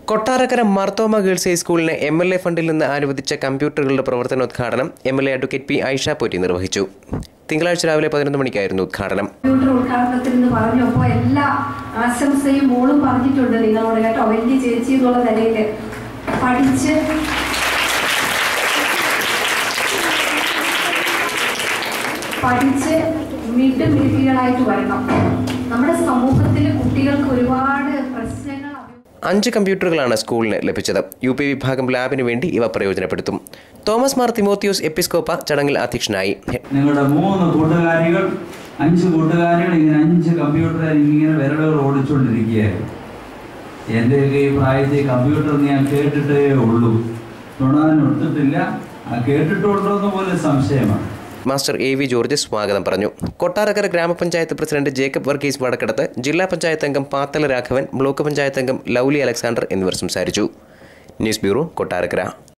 Kottarakkara Marthoma girls ഹൈസ്കൂളിന് M L A ഫണ്ടിൽ നിന്ന് അനുവദിച്ച കമ്പ്യൂട്ടറുകളുടെ പ്രവർത്തനോദ്ഘാടനം M L A advocate P Aisha Potti നിർവഹിച്ചു തിങ്കളാഴ്ച രാവിലെ പതിനൊന്ന് മണിക്കായിരുന്നു ഉദ്ഘാടനം കമ്പ്യൂട്ടർ ഉദ്ഘാടനത്തിൽ നിന്ന് പറഞ്ഞപ്പോൾ എല്ലാ ആശംസയും മോളും പറഞ്ഞിട്ടുണ്ട് നിങ്ങളോട് കേട്ടോ വലിയ ചേച്ചി എന്നുള്ള നിലയിൽ പഠിച്ച് പഠിച്ച് മിഡ് മിടുക്കികളായിട്ട് വരണം നമ്മുടെ സമൂഹത്തിൽ കുട്ടികൾക്ക് ഒരുപാട് പ്രശ്നങ്ങൾ അഭി- അഞ്ച് കമ്പ്യൂട്ടറുകളാണ് സ്കൂളിന് ലഭിച്ചത് യു പി വിഭാഗം ലാബിന് വേണ്ടി ഇവ പ്രയോജനപ്പെടുത്തും തോമസ് മാർ തിമോത്തിയോസ് എപ്പിസ്കോപ്പ ചടങ്ങിൽ അധ്യക്ഷനായി നിങ്ങളുടെ മൂന്ന് കൂട്ടുകാരികൾ അഞ്ച് കൂട്ടുകാരികൾ ഇങ്ങനെ അഞ്ച് കമ്പ്യൂട്ടർ ഇങ്ങനെ വിരലുകൾ ഓടിച്ചുകൊണ്ടിരിക്കുകയായിരുന്നു എൻ്റെ ഈ പ്രായത്തിൽ കമ്പ്യൂട്ടർ ഞാൻ കേട്ടിട്ടേ ഉള്ളൂ തൊടാൻ ഒത്തിട്ടില്ല ആ കേട്ടിട്ടുണ്ടോ എന്ന് പോലെ സംശയമാണ് മാസ്റ്റർ എ വി ജോർജ് സ്വാഗതം പറഞ്ഞു കൊട്ടാരക്കര ഗ്രാമപഞ്ചായത്ത് പ്രസിഡന്റ് ജേക്കബ് വർഗീസ് വടക്കടത്ത് ജില്ലാ പഞ്ചായത്ത് അംഗം പാത്തല രാഘവൻ ബ്ലോക്ക് പഞ്ചായത്ത് അംഗം ലൗലി അലക്സാണ്ടർ എന്നിവർ സംസാരിച്ചു ന്യൂസ് ബ്യൂറോ കൊട്ടാരക്കര